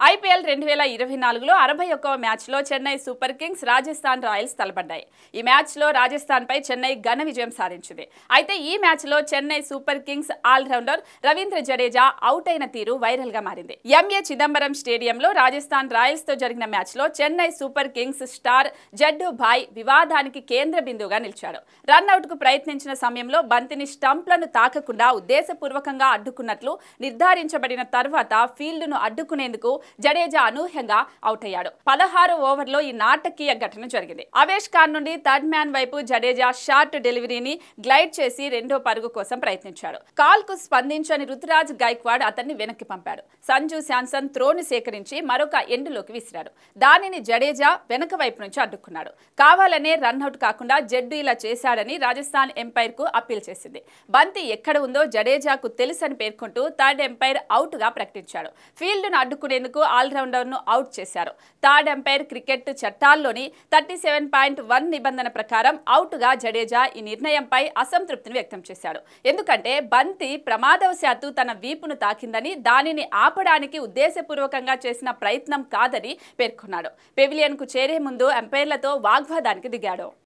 IPL రెండు వేల ఇరవై నాలుగులో అరవై ఒక్కవ మ్యాచ్లో Chennai Super Kings Rajasthan Royals తలపడ్డాయి ఈ మ్యాచ్లో రాజస్థాన్పై చెన్నై ఘన విజయం సాధించింది అయితే ఈ మ్యాచ్లో Chennai Super Kings all rounder Ravindra Jadeja out అయిన తీరు వైరల్ గా మారింది ఎంఏ చిదంబరం స్టేడియంలో రాజస్థాన్ రాయల్స్ తో జరిగిన మ్యాచ్లో Chennai Super Kings star Jaddu bhai వివాదానికి కేంద్ర బిందువుగా నిలిచాడు రన్అట్ కు ప్రయత్నించిన సమయంలో బంతిని స్టంప్లను తాకకుండా ఉద్దేశపూర్వకంగా అడ్డుకున్నట్లు నిర్ధారించబడిన తర్వాత ఫీల్డ్ను అడ్డుకునేందుకు జడేజా అనూహ్యంగా అవుట్ అయ్యాడు పదహారు ఓవర్లో ఈ నాటకీయ ఘటన జరిగింది అవేష్ ఖాన్ నుండి థర్డ్ మ్యాన్ వైపు జడేజా షార్ట్ డెలివరీని గ్లైడ్ చేసి రెండో పరుగు కోసం ప్రయత్నించాడు కాల్ కు స్పందించని రుతురాజ్ గైక్వాడ్ అతన్ని వెనక్కి పంపాడు సంజు శాంసన్ త్రోని సేకరించి మరొక ఎండులోకి విసిరాడు దానిని జడేజా వెనక వైపు నుంచి అడ్డుకున్నాడు కావాలనే రన్అట్ కాకుండా జడ్డు ఇలా చేశాడని రాజస్థాన్ ఎంపైర్ కు అప్పీల్ చేసింది బంతి ఎక్కడ ఉందో జడేజాకు తెలుసని పేర్కొంటూ థర్డ్ ఎంపైర్ అవుట్ గా ప్రకటించాడు ఫీల్డ్ ను అడ్డుకునేందుకు ఆల్రౌండర్ ను అవుట్ చేశారు థర్డ్ ఎంపైర్ క్రికెట్ చట్టాల్లోని థర్టీ సెవెన్ పాయింట్ వన్ నిబంధన ప్రకారం అవుట్ గా జడేజా ఈ నిర్ణయంపై అసంతృప్తిని వ్యక్తం చేశాడు ఎందుకంటే బంతి ప్రమాదవశాత్తు తన వీపును తాకిందని దానిని ఆపడానికి ఉద్దేశపూర్వకంగా చేసిన ప్రయత్నం కాదని పేర్కొన్నాడు పెవిలియన్ కు చేరే ముందు ఎంపైర్లతో వాగ్వాదానికి దిగాడు